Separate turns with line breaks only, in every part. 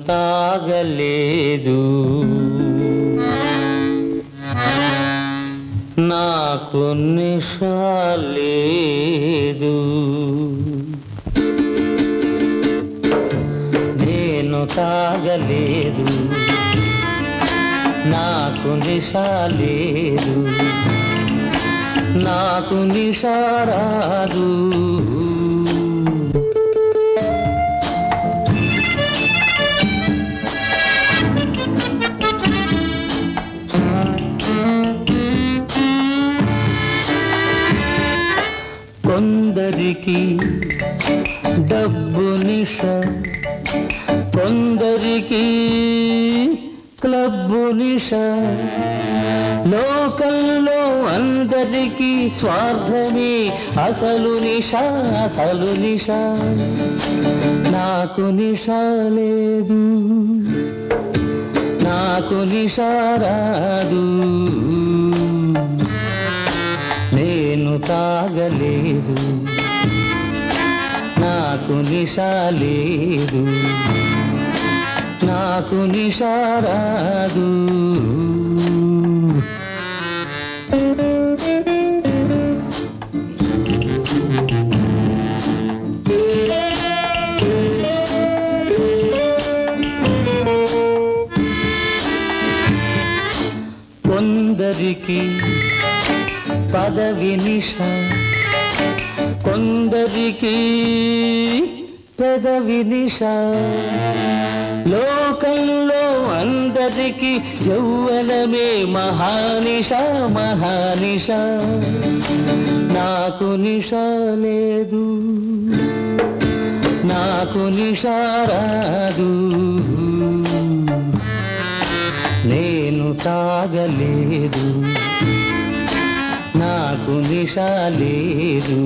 తాగలేదు నాకు నిషాలేదు నేను తాగలేదు నాకు నిషాలేదు నాకు నిషారాదు కొందరికి డబ్బు నిష కొందరికి క్లబ్బు నిష లోకంలో అందరికీ స్వార్థమే అసలు నిష అసలు నిష నాకు నిష లేదు నాకు నిష రాదు నేను తాగలేదు నాకు నిష లేదు నాకు నిష రాదు కొందరికి పదవి నిష కొందరికి పెదవి నిష లోకంలో అందరికి యౌవనమే మహానిష మహానిష నాకు నిష లేదు నాకు నిష రాదు నేను తాగలేదు నాకు నిష లేదు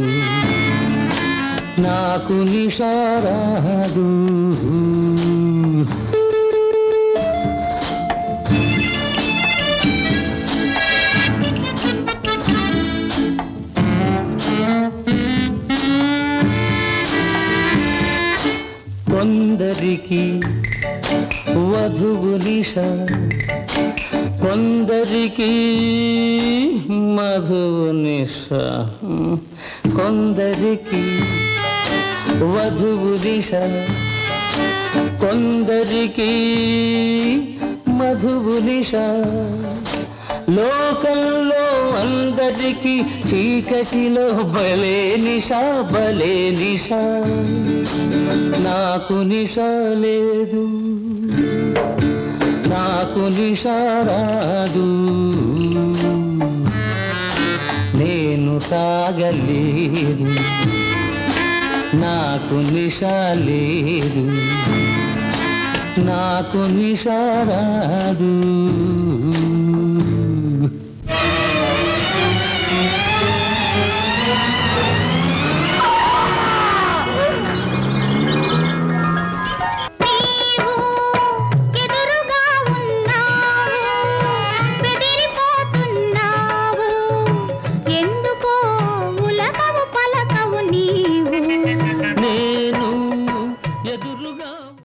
నాకు నిష రాదు కొందరికి వధువు నిష కొందరికి మధువు నిష కొందరికి వధువు నిష కొందరికి మధువు నిష లోకంలో అందరికి చీకటిలో బలే నిష బలే నిష నాకు నిష లేదు నాకు నిష రాదు నేను తాగలేదు నాకు నిష లేదు నాకు నిష రాదు